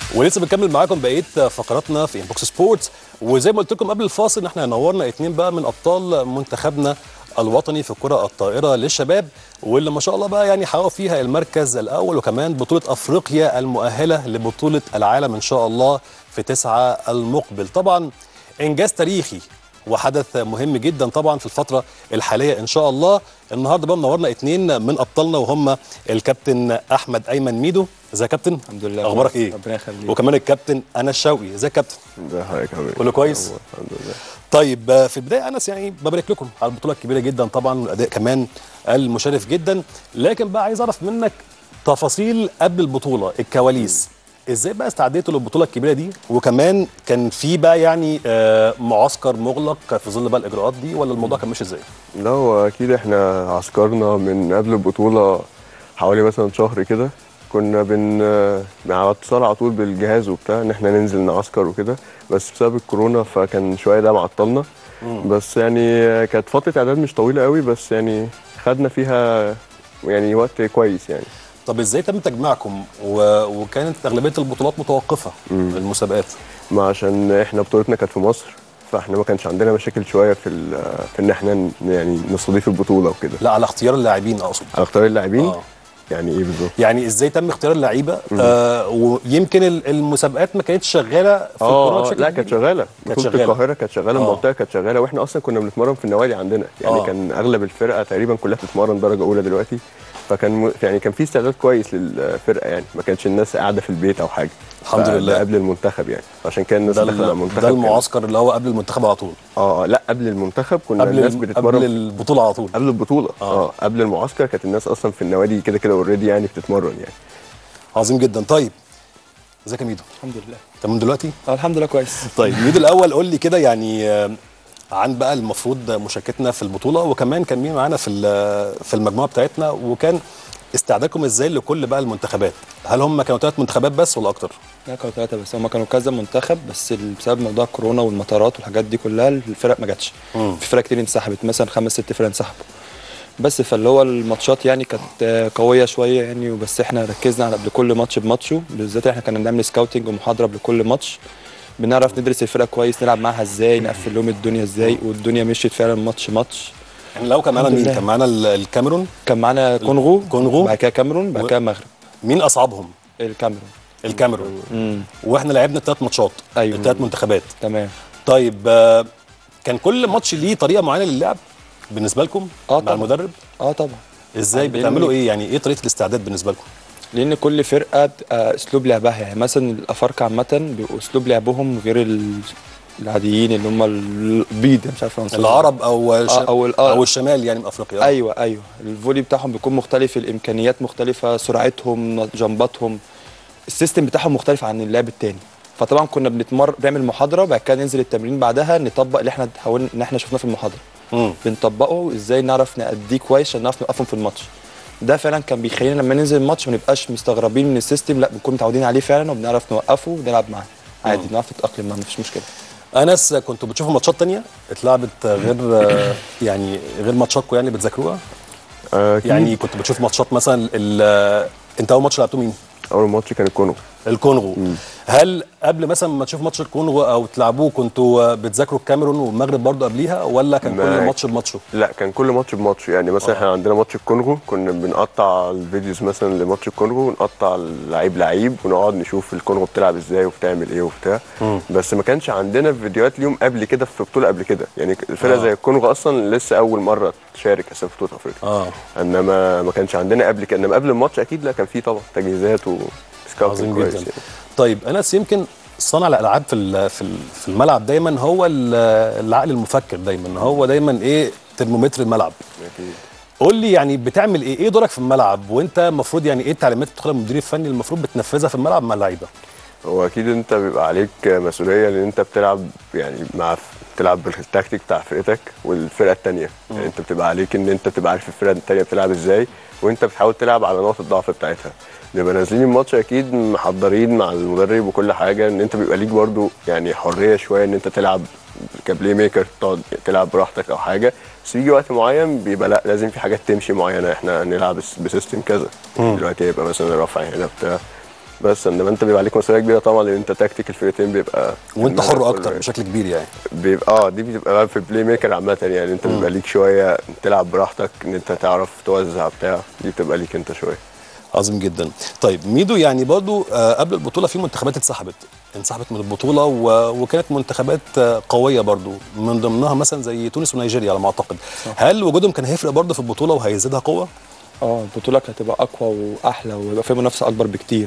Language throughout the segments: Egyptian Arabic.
ولسه بنكمل معاكم بقيه فقراتنا في انبوكس سبورتس وزي ما قلت لكم قبل الفاصل ان احنا نورنا اتنين بقى من ابطال منتخبنا الوطني في الكره الطائره للشباب واللي ما شاء الله بقى يعني حققوا فيها المركز الاول وكمان بطوله افريقيا المؤهله لبطوله العالم ان شاء الله في تسعة المقبل طبعا انجاز تاريخي وحدث مهم جدا طبعا في الفتره الحاليه ان شاء الله النهارده بقى منورنا اتنين من ابطالنا وهم الكابتن احمد ايمن ميدو ازيك يا كابتن الحمد لله اخبارك ايه ربنا يخليك وكمان الكابتن انس شوقي ازيك يا كابتن ده حضرتك عامل ايه؟ كله كويس؟ الحمد لله طيب آه، في البدايه انس يعني ببارك لكم على البطوله الكبيره جدا طبعا والاداء كمان المشرف جدا لكن بقى عايز اعرف منك تفاصيل قبل البطوله الكواليس ازاي بقى استعديتوا للبطوله الكبيره دي وكمان كان في بقى يعني آه، معسكر مغلق في ظل بقى الاجراءات دي ولا الموضوع كان ماشي ازاي لا هو اكيد احنا عسكرنا من قبل البطوله حوالي مثلا شهر كده كنا بن على اتصال على طول بالجهاز وبتاع ان احنا ننزل نعسكر وكده بس بسبب الكورونا فكان شويه ده معطلنا بس يعني كانت فتره اعداد مش طويله قوي بس يعني خدنا فيها يعني وقت كويس يعني طب ازاي تم تجميعكم و... وكانت اغلبيه البطولات متوقفه المسابقات ما عشان احنا بطولتنا كانت في مصر فاحنا ما كانش عندنا مشاكل شويه في ال- في ان احنا ن- يعني نستضيف البطوله وكده لا على اختيار اللاعبين اقصد على اختيار اللاعبين آه. يعني ايه بالظبط يعني ازاي تم اختيار اللعيبه آه ويمكن ال- المسابقات ما كانتش شغاله في الكورونا اه بشكل لا كبير. كانت شغاله كانت بطوله شغالة. القاهره كانت شغاله آه. المنطقه كانت شغاله واحنا اصلا كنا بنتمرن في النوادي عندنا يعني آه. كان اغلب الفرقه تقريبا كلها بتتمرن درجه اولى دلوقتي فكان م... يعني كان في استعداد كويس للفرقه يعني ما كانش الناس قاعده في البيت او حاجه الحمد فده لله. قبل المنتخب يعني عشان كان الناس ده, داخله على ال- المنتخب ده كان- المعسكر اللي هو قبل المنتخب على طول اه آه، لا قبل المنتخب كنا قبل الناس ال- بتتمرن قبل البطوله على طول قبل البطوله آه. اه قبل المعسكر كانت الناس اصلا في النوادي كده كده اوريدي يعني بتتمرن يعني عظيم جدا طيب ازيك يا ميدو الحمد لله تمام دلوقتي اه الحمد لله كويس طيب ميدو الاول قول لي كده يعني آه، عن بقى المفروض مشاركتنا في البطوله وكمان كان مين معانا في ال- في المجموعه بتاعتنا وكان استعدادكم ازاي لكل بقى المنتخبات هل هم كانوا ثلاث منتخبات بس ولا اكتر لا كانوا ثلاثة بس هم كانوا كذا منتخب بس ال- بسبب موضوع كورونا والمطارات والحاجات دي كلها الفرق ما جاتش مم. في فرق كتير انسحبت مثلا خمس ست فرق انسحبوا بس فاللي هو الماتشات يعني كانت آه، قويه شويه يعني وبس احنا ركزنا على قبل كل ماتش بماتشه بالذات احنا كنا بنعمل سكاوتنج ومحاضره قبل كل ماتش بنعرف ندرس الفرقه كويس نلعب معاها ازاي نقفل لهم الدنيا ازاي والدنيا مشيت فعلا ماتش ماتش يعني لو كان معانا الحمد مين لله. كان معانا ال- الكاميرون كان معانا كونغو كونغو. بعد كده كاميرون بعد و- كده المغرب مين اصعبهم الكاميرون الكاميرون امم واحنا لعبنا ثلاث ماتشات أيوة. الثلاث منتخبات تمام طيب آه، كان كل ماتش ليه طريقه معينه للعب بالنسبه لكم آه مع طبعاً. المدرب اه طبعا ازاي لأن- بتعملوا ايه يعني ايه طريقه الاستعداد بالنسبه لكم لان كل فرقه بتبقى اسلوب لعبها يعني مثلا الافارقه عامه بيبقوا اسلوب لعبهم غير ال- العاديين اللي هم البيض مش عارف أنصر. العرب او ش... آه، أو ال- آه. او الشمال يعني من افريقيا ايوه ايوه الفولي بتاعهم بيكون مختلف الامكانيات مختلفه سرعتهم جنباتهم السيستم بتاعهم مختلف عن اللعب التاني فطبعا كنا بنتمر بنعمل محاضره بعد كده ننزل التمرين بعدها نطبق اللي احنا حاولنا ان احنا شفناه في المحاضره مم. بنطبقه ازاي نعرف نأديه كويس عشان نعرف نوقفهم في الماتش ده فعلا كان بيخلينا لما ننزل الماتش ما نبقاش مستغربين من السيستم لا بنكون متعودين عليه فعلا وبنعرف نوقفه ونلعب معاه عادي بنعرف نتأقلم معاه مفيش مشكله انس كنتوا بتشوفوا ماتشات تانية اتلعبت غير آه، يعني غير ماتشاتكم يعني بتذاكروها آه، أكيد. يعني كنت بتشوف ماتشات مثلا ال- انت اول ماتش لعبتوه مين اول ماتش كان الكونغو الكونغو هل قبل مثلا ما تشوف ماتش الكونغو او تلعبوه كنتوا بتذاكروا الكاميرون والمغرب برضو قبليها ولا كان ما- كل ماتش بماتشه لا كان كل ماتش بماتش يعني مثلا آه. احنا عندنا ماتش الكونغو كنا بنقطع الفيديوز مثلا لماتش الكونغو ونقطع اللعيب لعيب ونقعد نشوف الكونغو بتلعب ازاي وبتعمل ايه وبتاع مم. بس ما كانش عندنا فيديوهات ليهم قبل كده في بطوله قبل كده يعني الفرقه آه. زي الكونغو اصلا لسه اول مره تشارك اساسا في بطوله افريقيا اه انما ما كانش عندنا قبل كده انما قبل الماتش اكيد لا كان في طبعا تجهيزات وسكاوتنج عظيم كويس جدا يعني. طيب انس يمكن صانع الالعاب في ال- في ال- في الملعب دايما هو ال- العقل المفكر دايما هو دايما ايه ترمومتر الملعب اكيد قول لي يعني بتعمل ايه ايه دورك في الملعب وانت المفروض يعني ايه التعليمات اللي بتدخلها من المدير الفني المفروض بتنفذها في الملعب مع اللعيبه هو اكيد انت بيبقى عليك مسؤوليه لان انت بتلعب يعني مع بتلعب بالتكتيك بتاع فرقتك والفرقه الثانيه يعني انت بتبقى عليك ان انت تبقى عارف الفرقه الثانيه بتلعب ازاي وانت بتحاول تلعب على نقط الضعف بتاعتها نبقى نازلين الماتش اكيد محضرين مع المدرب وكل حاجه ان انت بيبقى ليك برضو يعني حريه شويه ان انت تلعب كبلاي ميكر تقعد تلعب براحتك او حاجه بس بيجي وقت معين بيبقى لا لازم في حاجات تمشي معينه احنا نلعب بس- بسيستم كذا دلوقتي هيبقى مثلا رفع هنا بتاع بس انما انت بيبقى عليك مسؤوليه كبيره طبعا لان انت تكتيك الفرقتين بيبقى وانت المدى حر كله اكتر يعني. بشكل كبير يعني بيبقى اه دي بتبقى بقى في البلاي ميكر عامه يعني انت بيبقى ليك شويه تلعب براحتك ان انت تعرف توزع بتاع دي بتبقى ليك انت شويه عظيم جدا طيب ميدو يعني برضو آه، قبل البطوله في منتخبات اتسحبت انسحبت من البطوله و... وكانت منتخبات آه، قويه برضو من ضمنها مثلا زي تونس ونيجيريا على ما اعتقد هل وجودهم كان هيفرق برضو في البطوله وهيزيدها قوه اه البطوله كانت هتبقى اقوى واحلى ويبقى فيها منافسه اكبر بكتير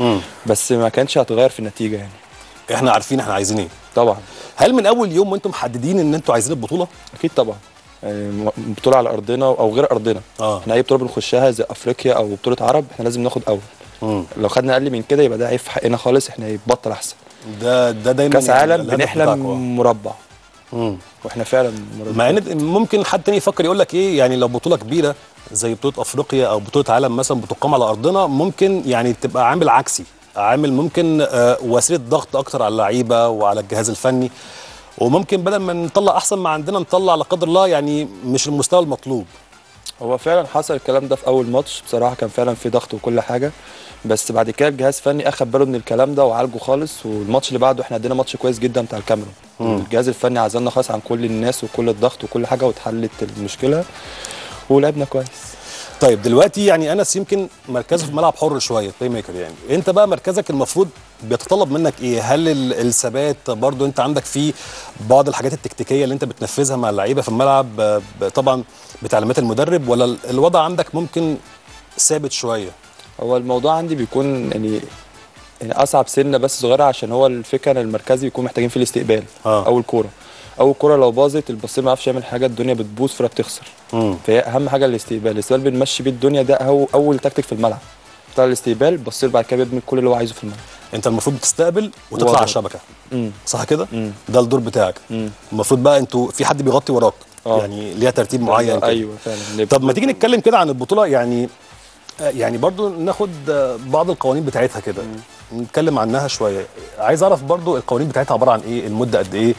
بس ما كانش هتغير في النتيجه يعني احنا عارفين احنا عايزين ايه طبعا هل من اول يوم وانتم محددين ان انتوا عايزين البطوله اكيد طبعا يعني م- بطوله على ارضنا او غير ارضنا اه. احنا اي بطوله بنخشها زي افريقيا او بطوله عرب احنا لازم ناخد اول مم. لو خدنا اقل من كده يبقى ده عيب في حقنا خالص احنا يبطل احسن ده ده دايما كاس يعني عالم الهدف بنحلم بتاعكوا. مربع مم. واحنا فعلا مربع مع ان ممكن حد تاني يفكر يقول لك ايه يعني لو بطوله كبيره زي بطوله افريقيا او بطوله عالم مثلا بتقام على ارضنا ممكن يعني تبقى عامل عكسي عامل ممكن آه، وسيله ضغط اكتر على اللعيبه وعلى الجهاز الفني وممكن بدل ما نطلع احسن ما عندنا نطلع لا قدر الله يعني مش المستوى المطلوب هو فعلا حصل الكلام ده في اول ماتش بصراحه كان فعلا في ضغط وكل حاجه بس بعد كده الجهاز الفني اخد باله من الكلام ده وعالجه خالص والماتش اللي بعده احنا ادينا ماتش كويس جدا بتاع الكاميرون الجهاز الفني عزلنا خالص عن كل الناس وكل الضغط وكل حاجه واتحلت المشكله ولعبنا كويس طيب دلوقتي يعني انس يمكن مركزه في الملعب حر شويه بلاي ميكر يعني انت بقى مركزك المفروض بيتطلب منك ايه هل ال- الثبات برضو انت عندك فيه بعض الحاجات التكتيكيه اللي انت بتنفذها مع اللعيبه في الملعب آه، ب- طبعا بتعليمات المدرب ولا ال- الوضع عندك ممكن ثابت شويه هو الموضوع عندي بيكون يعني يعني اصعب سنه بس صغيره عشان هو الفكره ان المركزي بيكون محتاجين فيه الاستقبال آه. اول كوره اول كوره لو باظت البصير ما يعرفش يعمل حاجه الدنيا بتبوظ فرقه بتخسر مم. فهي اهم حاجه الاستقبال الاستقبال بنمشي بيه الدنيا ده هو اول تكتيك في الملعب بتاع الاستقبال بصير بعد كده بيبني كل اللي هو عايزه في الملعب انت المفروض بتستقبل وتطلع واضح. على الشبكه امم صح كده مم. ده الدور بتاعك مم. المفروض بقى انتوا في حد بيغطي وراك آه. يعني ليها ترتيب معين كده. ايوه فعلا طب ما تيجي نتكلم كده عن البطوله يعني يعني برضو ناخد بعض القوانين بتاعتها كده نتكلم عنها شويه عايز اعرف برضو القوانين بتاعتها عباره عن ايه المده قد ايه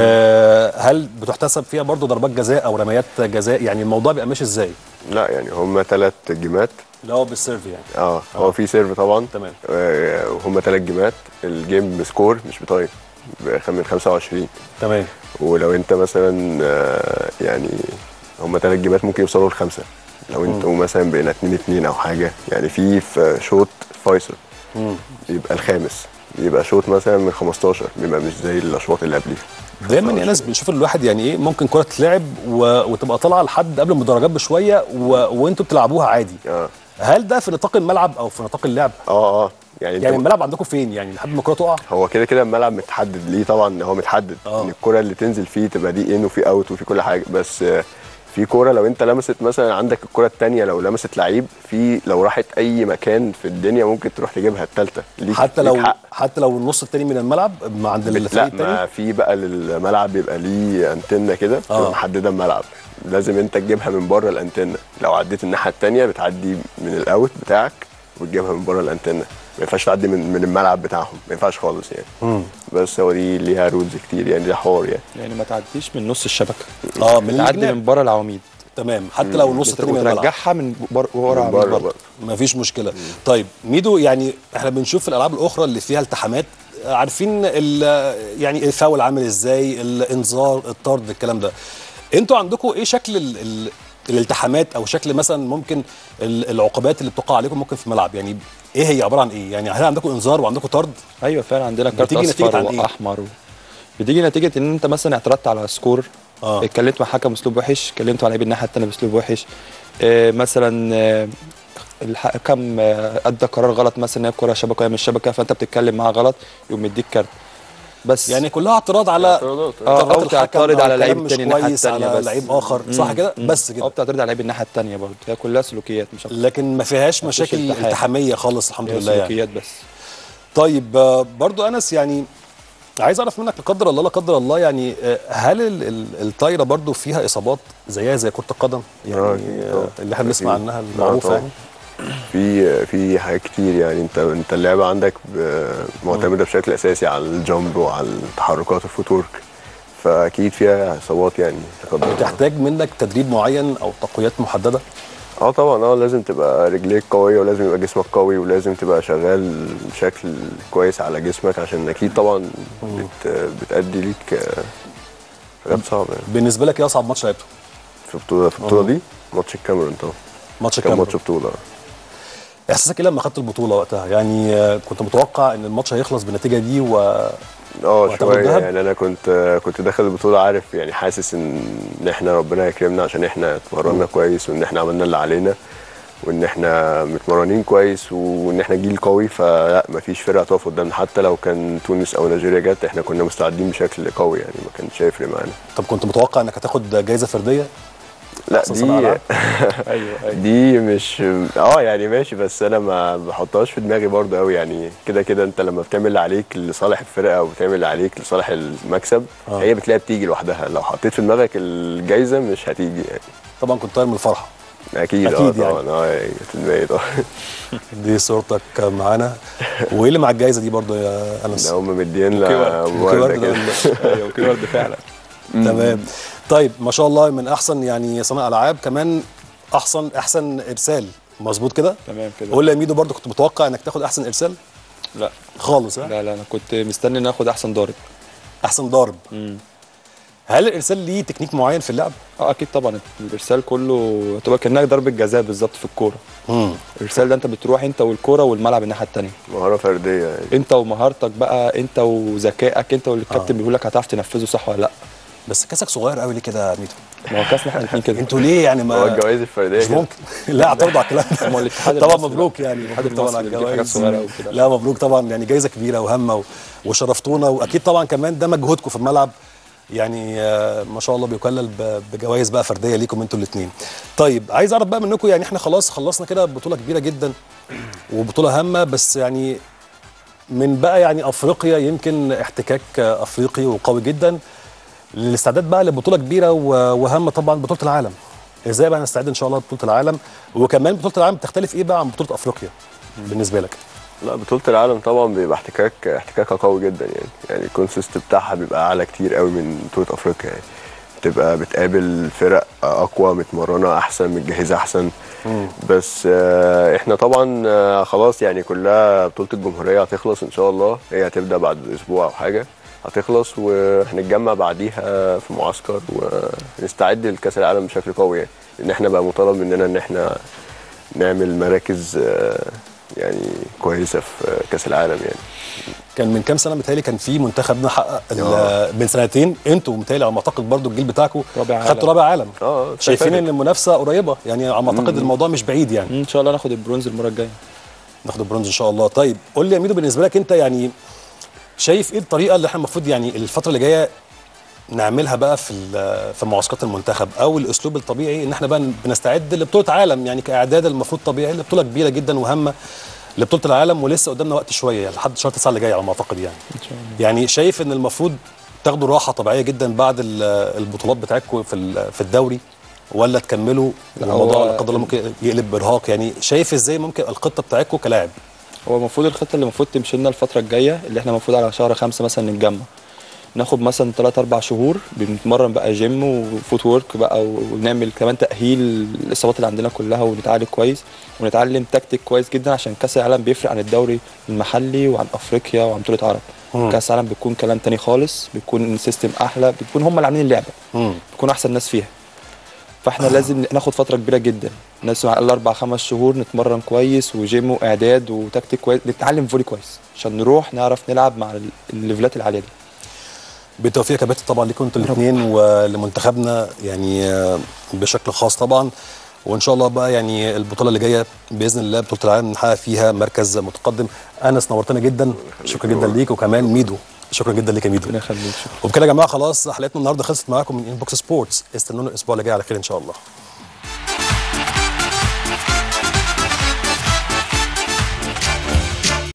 آه هل بتحتسب فيها برضو ضربات جزاء او رميات جزاء يعني الموضوع بيبقى ماشي ازاي لا يعني هم ثلاث جيمات اللي هو بالسيرف يعني اه هو في سيرف طبعا تمام. آه وهم ثلاث جيمات الجيم بسكور مش بتايم بخ- من 25 تمام ولو انت مثلا آه يعني هم ثلاث جيمات ممكن يوصلوا لخمسه لو انت مثلا بين 2 2 او حاجه يعني في في شوط فيصل مم. يبقى الخامس يبقى شوط مثلا من 15 بيبقى مش زي الاشواط اللي قبليه دايما يا ناس بنشوف الواحد يعني ايه ممكن كره تتلعب و... وتبقى طالعه لحد قبل المدرجات بشويه و... وانتوا بتلعبوها عادي اه هل ده في نطاق الملعب او في نطاق اللعب اه اه يعني, يعني انت الملعب عندكم فين يعني لحد ما الكره تقع هو كده كده الملعب متحدد ليه طبعا هو متحدد آه. ان الكره اللي تنزل فيه تبقى دي ان وفي اوت وفي كل حاجه بس آه، في كوره لو انت لمست مثلا عندك الكره الثانيه لو لمست لعيب في لو راحت اي مكان في الدنيا ممكن تروح تجيبها الثالثه ليك حتى ليك لو حق. حتى لو النص التاني من الملعب ما عند بت- الفريق لا التاني ما في بقى للملعب بيبقى ليه انتنه كده آه. بتبقى محدده الملعب لازم انت تجيبها من بره الانتنه لو عديت الناحيه الثانيه بتعدي من الاوت بتاعك وتجيبها من بره الانتنه ما ينفعش تعدي من من الملعب بتاعهم ما ينفعش خالص يعني مم. بس هو دي ليها رولز كتير يعني ده حوار يعني يعني ما تعديش من نص الشبكه اه من تعدي الجناب من بره العواميد تمام حتى لو النص التاني من الملعب وترجعها من بر- ورا من عواميد بره برضه بقى ما فيش مشكله طيب ميدو يعني احنا بنشوف في الالعاب الاخرى اللي فيها التحامات عارفين ال- يعني الفاول عامل ازاي الانذار الطرد الكلام ده انتوا عندكم ايه شكل ال ال الالتحامات او شكل مثلا ممكن ال- العقوبات اللي بتقع عليكم ممكن في الملعب يعني ايه هي عباره عن ايه يعني هل عندكم انذار وعندكم طرد ايوه فعلا عندنا كارت بتيجي نتيجة اصفر عن إيه؟ واحمر و... بتيجي نتيجه ان انت مثلا اعترضت على سكور آه. اتكلمت مع حكم اسلوب وحش اتكلمت مع لعيب الناحيه الثانيه باسلوب وحش آه مثلا آه الحكم آه، ادى قرار غلط مثلا ان هي الكره شبكه وهي مش شبكه فانت بتتكلم معاه غلط يقوم مديك كارت بس يعني كلها اعتراض على اعتراضات. آه، قرارات أو الحكم تعترض أو على لعيب كلام تاني مش الناحية كويس التانية على بس. لعيب اخر صح مم. كده مم. بس او كده بتعترض على لعيب الناحيه الثانيه برضه هي كلها سلوكيات مش اكتر لكن ما فيهاش مفيش مشاكل التحام. التحاميه خالص الحمد هي لله يعني سلوكيات بس طيب آه، برضو انس يعني عايز اعرف منك لا قدر الله لا قدر الله يعني آه، هل ال- ال- الطايره برضو فيها اصابات زيها زي كره القدم يعني آه، أكيد آه، طبعاً. اللي احنا بنسمع أكيد. عنها آه، المعروفه طبعاً. يعني في في حاجات كتير يعني انت انت اللعبه عندك ب- معتمده بشكل اساسي على الجامب وعلى التحركات الفوت ورك فاكيد فيها اصابات يعني لا قدر الله. بتحتاج منك تدريب معين او تقويات محدده اه طبعا اه لازم تبقى رجليك قويه ولازم يبقى جسمك قوي ولازم تبقى شغال بشكل كويس على جسمك عشان اكيد طبعا بت بتأدي ليك آه، حاجات صعبه يعني بالنسبه لك ايه اصعب ماتش لعبته في البطوله في البطوله دي ماتش الكاميرون طبعا ماتش كان الكاميرون ماتش بطوله احساسك ايه لما خدت البطوله وقتها يعني آه، كنت متوقع ان الماتش هيخلص بالنتيجه دي و اه وهتاخد شويه دهب؟ يعني انا كنت كنت داخل البطوله عارف يعني حاسس ان إن احنا ربنا يكرمنا عشان احنا اتمرنا كويس وان احنا عملنا اللي علينا وان احنا متمرنين كويس وان احنا جيل قوي فلا مفيش فرقه تقف قدامنا حتى لو كان تونس او نيجيريا جت احنا كنا مستعدين بشكل قوي يعني ما كانش هيفرق معانا طب كنت متوقع انك هتاخد جائزه فرديه لا أحسن صانع دي ألعاب؟ ايوه ايوه دي مش اه يعني ماشي بس انا ما بحطهاش في دماغي برضه قوي يعني كده كده انت لما بتعمل اللي عليك لصالح الفرقه او بتعمل اللي عليك لصالح المكسب آه. هي بتلاقيها بتيجي لوحدها لو حطيت في دماغك الجايزه مش هتيجي يعني طبعا كنت طاير من الفرحه اكيد, أكيد اه يعني. طبعا اه يعني في دماغي طبعا دي صورتك معانا وايه اللي مع الجائزه دي برضو يا انس ده هم مدين بوكيه ورد. بوكيه ورد كده ده ايوه كده ورد فعلا تمام طيب ما شاء الله من احسن يعني صانع العاب كمان احسن احسن ارسال مظبوط كده تمام كده قول لي يا ميدو برضو كنت متوقع انك تاخد احسن ارسال لا خالص ها لا لا انا كنت مستني ان اخد احسن ضارب احسن ضارب امم هل الارسال ليه تكنيك معين في اللعب اه اكيد طبعا الارسال كله تبقى كانها ضربه جزاء بالظبط في الكوره امم الارسال ده انت بتروح انت والكوره والملعب الناحيه الثانيه مهاره فرديه يعني انت ومهارتك بقى انت وذكائك انت واللي الكابتن بيقول لك هتعرف تنفذه صح ولا لا بس كاسك صغير قوي ليه كده يا ميدو ما هو كاس احنا الاثنين كده انتوا ليه يعني هو ما الجوائز الفرديه مش كده. ممكن لا اعترضوا على الكلام هو ده الاتحاد طبعا المصري مبروك بقى. يعني الاتحاد مبروك طبعا على المصري بيجيب حاجات الجوائز صغيرة أوي كده. لا مبروك طبعا يعني جايزه كبيره وهامه و- وشرفتونا واكيد طبعا كمان ده مجهودكم في الملعب يعني آه، ما شاء الله بيكلل ب- بجوائز بقى فرديه ليكم انتوا الاثنين طيب عايز اعرف بقى منكم يعني احنا خلاص خلصنا كده بطوله كبيره جدا وبطوله هامه بس يعني من بقى يعني افريقيا يمكن احتكاك آه، افريقي وقوي جدا للاستعداد بقى لبطوله كبيره و- وهامه طبعا بطوله العالم ازاي بقى نستعد ان شاء الله لبطوله العالم وكمان بطوله العالم بتختلف ايه بقى عن بطوله افريقيا بالنسبه لك لا بطولة العالم طبعا بيبقى احتكاك احتكاكها قوي جدا يعني يعني الكونسيست بتاعها بيبقى اعلى كتير قوي من بطولة افريقيا يعني بتبقى بتقابل فرق اقوى متمرنة احسن متجهزة احسن بس آه، احنا طبعا آه، خلاص يعني كلها بطولة الجمهورية هتخلص ان شاء الله هي هتبدأ بعد اسبوع او حاجة هتخلص وهنتجمع بعديها في معسكر ونستعد لكأس العالم بشكل قوي يعني لان احنا بقى مطالب مننا ان احنا نعمل مراكز آه، يعني كويسه في كاس العالم يعني كان من كام سنه متهيألي كان في منتخبنا حقق ال- آه. من سنتين انتوا متهيألي على ما اعتقد برضو الجيل بتاعكم رابع عالم. خدتوا رابع عالم اه شايفين ان المنافسه قريبه يعني على ما اعتقد الموضوع مش بعيد يعني ان شاء الله ناخد البرونز المره الجايه ناخد البرونز ان شاء الله طيب قول لي يا ميدو بالنسبه لك انت يعني شايف ايه الطريقه اللي احنا المفروض يعني الفتره اللي جايه نعملها بقى في ال- في معسكرات المنتخب او الاسلوب الطبيعي ان احنا بقى بنستعد لبطوله عالم يعني كاعداد المفروض طبيعي لبطوله كبيره جدا وهامه لبطوله العالم ولسه قدامنا وقت شويه يعني لحد شهر 9 اللي جاي على ما اعتقد يعني ان شاء الله يعني شايف ان المفروض تاخدوا راحه طبيعيه جدا بعد ال- البطولات بتاعتكم في ال- في الدوري ولا تكملوا لا، والموضوع هو- لا قدر الله ممكن يقلب بارهاق يعني شايف ازاي ممكن الخطه بتاعتكم كلاعب هو المفروض الخطه اللي المفروض تمشي لنا الفتره الجايه اللي احنا المفروض على شهر خمسة مثلا نتجمع ناخد مثلا 3 4 شهور بنتمرن بقى جيم وفوت وورك بقى ونعمل كمان تاهيل الاصابات اللي عندنا كلها ونتعالج كويس ونتعلم تكتيك كويس جدا عشان كاس العالم بيفرق عن الدوري المحلي وعن افريقيا وعن بطوله عرب مم. كاس العالم بيكون كلام تاني خالص بيكون سيستم احلى بيكون هم اللي عاملين اللعبه مم. بيكون احسن ناس فيها فاحنا لازم ناخد فتره كبيره جدا ناس على الاقل اربع خمس شهور نتمرن كويس وجيم واعداد وتكتيك كويس نتعلم فولي كويس عشان نروح نعرف نلعب مع ال- الليفلات العاليه دي بالتوفيق يا كباتن طبعا ليكم انتوا الاثنين ولمنتخبنا يعني آه، بشكل خاص طبعا وان شاء الله بقى يعني البطوله اللي جايه باذن الله بطوله العالم نحقق فيها مركز متقدم انس نورتنا جدا شكرا جدا ليك وكمان ميدو شكرا جدا ليك يا ميدو ربنا يخليك شكرا وبكده يا جماعه خلاص حلقتنا النهارده خلصت معاكم من انبوكس سبورتس استنونا الاسبوع اللي جاي على خير ان شاء الله